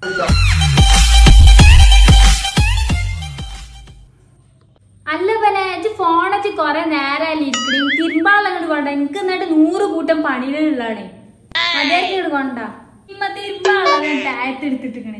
അല്ല പനെ ഇജ്ജ് ഫോണച്ച് കൊറേ നേരമല്ലേ ഇരിക്കണേ തിരുമ്പാളങ്ങോട്ട് കൊണ്ട എനിക്ക് എന്നിട്ട് നൂറ് കൂട്ടം പണിയിലുള്ളതാണ് അതേക്ക് ഇങ്ങോട്ട് കൊണ്ട ഇമ്മ തിരുമ്പാളങ്ങ് താഴത്തെടുത്തിട്ടിക്കണേ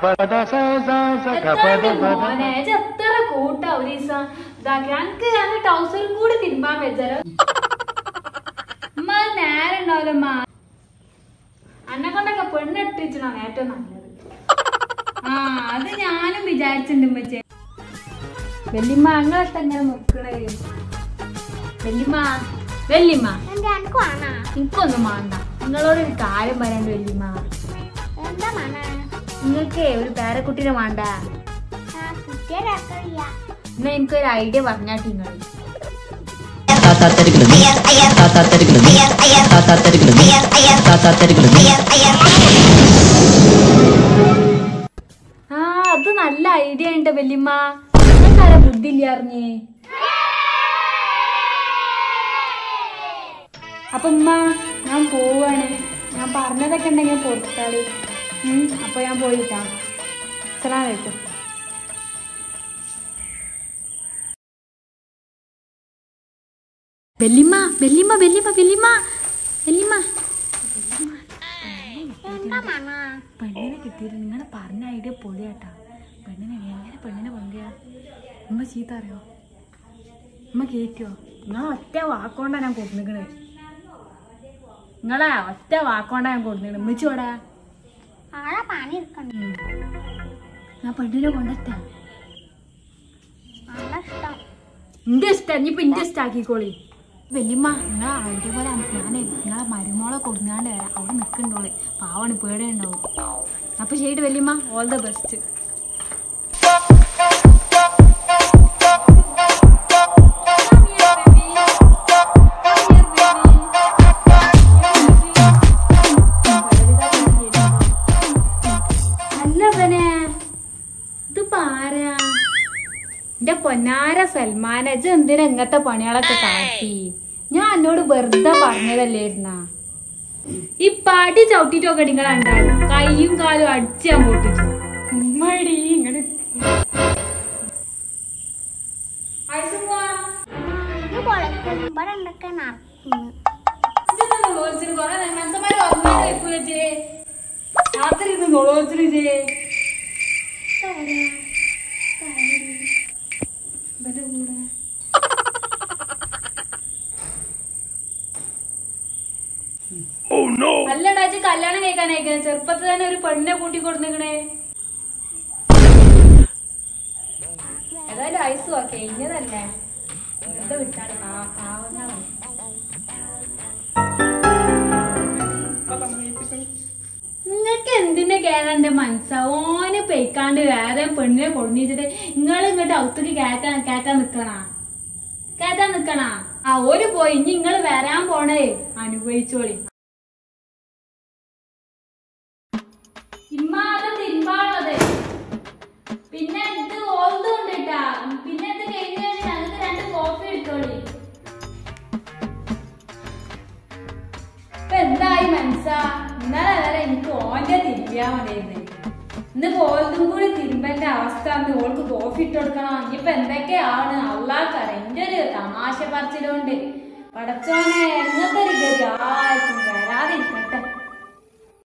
മോനെ ഇജ്ജ് എത്ര കൂട്ടാ ഒരു ദിവസം ഇതാക്കി എനിക്ക് എന്റെ ടൗസറും കൂടി തിരുമ്പാൻ വെച്ചാലോ ഉമ്മ അത് നേരം ഉണ്ടാവില്ലമ്മ അന്നെ കൊണ്ടൊക്കെ പെണ്ണെട്ടിച്ചാണ് ഏറ്റവും നല്ലത് ആ അത് ഞാനും വിചാരിച്ചിട്ടുണ്ട് ഉമ്മച്ചേ വെല്ലിമ്മ അങ്ങളൊക്കെ എങ്ങനെ നോക്കണേ വെല്ലിമ്മ വെല്ലിമ്മ എന്താ എനിക്ക് വേണ എനിക്കൊന്നും വേണ്ട നിങ്ങളോട് ഒരു കാര്യം പറയാണ്ട് വെല്ലിമ്മ എന്താ വേണ നിങ്ങൾക്കേ ഒരു പേരക്കുട്ടീനെ വേണ്ട ആ കുട്ടികളൊക്കെ എന്നാ എനിക്കൊരു ഐഡിയ പറഞ്ഞാട്ടി നിങ്ങൾ ആ അത് നല്ല ഐഡിയ ഉണ്ട് വെല്ലിമ്മ നിങ്ങൾക്കാരെ ബുദ്ധി ഇല്ല അറിഞ്ഞേ അപ്പൊ ഉമ്മ ഞാൻ പോവാണ് ഞാൻ പറഞ്ഞതൊക്കെ ഉണ്ടെങ്കിൽ പൊറത്താളി ഉം, അപ്പൊ ഞാൻ പോയിട്ടാ അസ്സലാമു അലൈക്കും വെല്ലിമ്മ വെല്ലിമ്മ വെല്ലിമ്മ വെല്ലിമ്മ വെല്ലിമ്മ എന്താ വേണ പെണ്ണിനെ കിട്ടിയില്ല നിങ്ങൾ പറഞ്ഞ ഐഡിയ പൊളിയാട്ടാ പെണ്ണിനെ എങ്ങനെ പെണ്ണിനെ കൊണ്ടുപോയാ ഉമ്മ ചീത്ത അറിയോ ഉമ്മ കേറ്റോ നിങ്ങൾ ഒറ്റ വാക്കോണ്ടാ ഞാൻ കൊടുന്നിക്കണേ നിങ്ങളെ ഒറ്റ വാക്കോണ്ടാ ഞാൻ കൊടുന്നിക്കണേ ഉമ്മച്ചോടാ ആളെ പണി എടുക്കണ്ട ഞാൻ പെണ്ണിനെ കൊണ്ടെത്താ ആളെ ഇഷ്ടം എന്റെ ഇഷ്ടം ഇനിയിപ്പോ എന്റെ ഇഷ്ടാക്കിക്കോളി വല്യമ്മ നിങ്ങളെ ഐഡിയ പോലെ ഞാനേ നിങ്ങളെ മരുമോളെ കൊടുങ്ങാണ്ട് വരാം അവിടെ നിൽക്കണ്ടോളെ പാവാണ് പേടിയുണ്ടാവും അപ്പൊ ശരി വല്യമ്മ ഓൾ ദ ബെസ്റ്റ് അല്ല പനെ ഇതിപ്പോ ആരാ എന്റെ പൊന്നാര സൽമാൻ അജ് എന്തിനാ ഇങ്ങനത്തെ പണികളൊക്കെ കാട്ടി ഞാൻ എന്നോട് വെറുതെ പറഞ്ഞതല്ലായിരുന്ന ഈ പാട്ടി ചവിട്ടിട്ടൊക്കെ നിങ്ങൾ ഉണ്ടാവും കൈയും കാലും അടിച്ച് ഞാൻ പൊട്ടിച്ചു ഉമ്മടി ഇങ്ങട് ഐസുമ്മ, ഇത് പൊളിക്കും ഇവിടെ എന്തൊക്കെ നടക്കുന്നു ഇതെന്താ നുളോച്ചിന്? കുറേ നേരം മനുഷ്യന്മാര് ഉറങ്ങാതെ വെക്കൂല ചേ. രാത്രി ഇരുന്ന് നുളോച്ചിന് ചേ. ഇതാരാ? ഇതാരെടി? ഇവന്റെ കൂടെ. അല്ലടാ ഇജ്ജ് കല്യാണം കഴിക്കാനായിക്കണേ ചെറുപ്പത്തിൽ തന്നെ ഒരു പെണ്ണിനെ കൂട്ടി കൊടുത്തേക്കണേ ഏതായാലും ഐസ് ഓക്കെ ഇഞ്ഞതല്ലേ വെറുതെ വിട്ടാണ് പാ- പാവങ്ങളാണ് നിങ്ങൾക്ക് എന്തിന്റെ കേടാ എന്റെ മനസ്സാ ഓന് പെയ്ക്കാണ്ട് വേറെ പെണ്ണിനെ കൊടുന്നിച്ചിട്ട് നിങ്ങൾ ഇങ്ങോട്ട് ഔത്തേക്ക് കേറ്റാൻ കേറ്റാൻ നിക്കണാ കേറ്റാൻ നിക്കണാ ആ ഓര് പോയി ഇനി നിങ്ങൾ വരാൻ പോണേ അനുഭവിച്ചോളി ഇമ്മാതെ തിരുമ്പാളത് പിന്നെ ഇത് ഓൾഡ് കൊണ്ടിട്ടാ പിന്നെ ഇത് കഴിഞ്ഞ ഞങ്ങൾക്ക് രണ്ട് കോഫി എടുത്തോളി ഇപ്പൊ എന്തായി മനസ്സാ ഇന്നലെ വരെ എനിക്ക് ഓന്റെ തിരിയാ മതിയായിരുന്നു ഇന്ന് ഓൾതും കൂടി തിരുമ്പന്റെ അവസ്ഥ അന്ന് ഓൾക്ക് കോഫി ഇട്ട് കൊടുക്കണം ഇനിയിപ്പൊ എന്തൊക്കെയാണ് അള്ളാക്കറിയാം എന്റെ ഒരു തമാശ പറച്ചിലുണ്ട് പടച്ചോനെ എങ്ങനത്തെ ഒരു ഗതി ആർക്കും വരാതിരിക്കട്ടെ